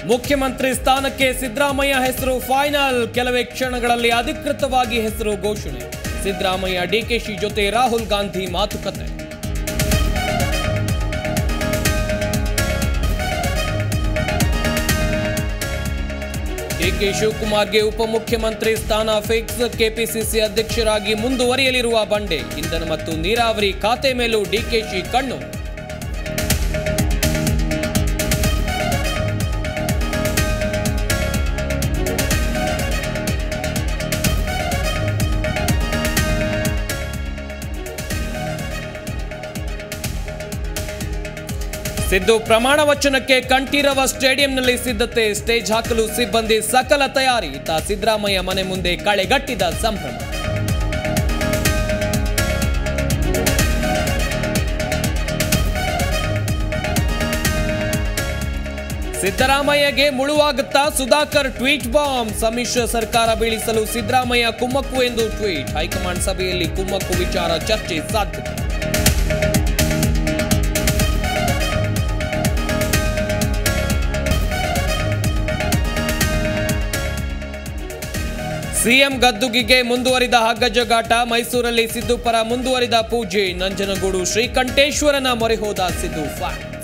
ಮುಖ್ಯಮಂತ್ರಿ ಸ್ಥಾನಕ್ಕೆ ಸಿದ್ದರಾಮಯ್ಯ ಹೆಸರು ಫೈನಲ್ ಕೆಲವೇ ಕ್ಷಣಗಳಲ್ಲಿ ಅಧಿಕೃತವಾಗಿ ಹೆಸರು ಘೋಷಣೆ ಸಿದ್ದರಾಮಯ್ಯ ಡಿಕೆಶಿ ಜೊತೆ ರಾಹುಲ್ ಗಾಂಧಿ ಮಾತುಕತೆ ಡಿಕೆ ಶಿವಕುಮಾರ್ಗೆ ಉಪಮುಖ್ಯಮಂತ್ರಿ ಸ್ಥಾನ ಫಿಕ್ಸ್ ಕೆಪಿಸಿಸಿ ಅಧ್ಯಕ್ಷರಾಗಿ ಮುಂದುವರಿಯಲಿರುವ ಬಂಡೆ ಇಂಧನ ಮತ್ತು ನೀರಾವರಿ ಖಾತೆ ಮೇಲೂ ಡಿಕೆಶಿ ಕಣ್ಣು ಸಿದ್ದು ಪ್ರಮಾಣ ವಚನಕ್ಕೆ ಕಂಠೀರವ ಸ್ಟೇಡಿಯಂನಲ್ಲಿ ಸಿದ್ಧತೆ ಸ್ಟೇಜ್ ಹಾಕಲು ಸಿಬ್ಬಂದಿ ಸಕಲ ತಯಾರಿ ಇತ್ತ ಸಿದ್ದರಾಮಯ್ಯ ಮನೆ ಮುಂದೆ ಕಳೆಗಟ್ಟಿದ ಸಂಭ್ರಮ ಸಿದ್ದರಾಮಯ್ಯಗೆ ಮುಳುವಾಗುತ್ತಾ ಸುಧಾಕರ್ ಟ್ವೀಟ್ ಬಾಂಬ್ ಸಮ್ಮಿಶ್ರ ಸರ್ಕಾರ ಬೀಳಿಸಲು ಸಿದ್ದರಾಮಯ್ಯ ಕುಮ್ಮಕ್ಕು ಎಂದು ಟ್ವೀಟ್ ಹೈಕಮಾಂಡ್ ಸಭೆಯಲ್ಲಿ ಕುಮ್ಮಕ್ಕು ವಿಚಾರ ಚರ್ಚೆ ಸಾಧ್ಯತೆ ಸಿಎಂ ಗದ್ದುಗಿಗೆ ಮುಂದುವರಿದ ಹಗ್ಗಜಗಾಟ ಮೈಸೂರಲ್ಲಿ ಸಿದ್ದು ಪರ ಮುಂದುವರಿದ ಪೂಜೆ ನಂಜನಗೂಡು ಶ್ರೀಕಂಠೇಶ್ವರನ ಮೊರೆ ಹೋದ ಸಿದ್ದು ಫ್ಯಾನ್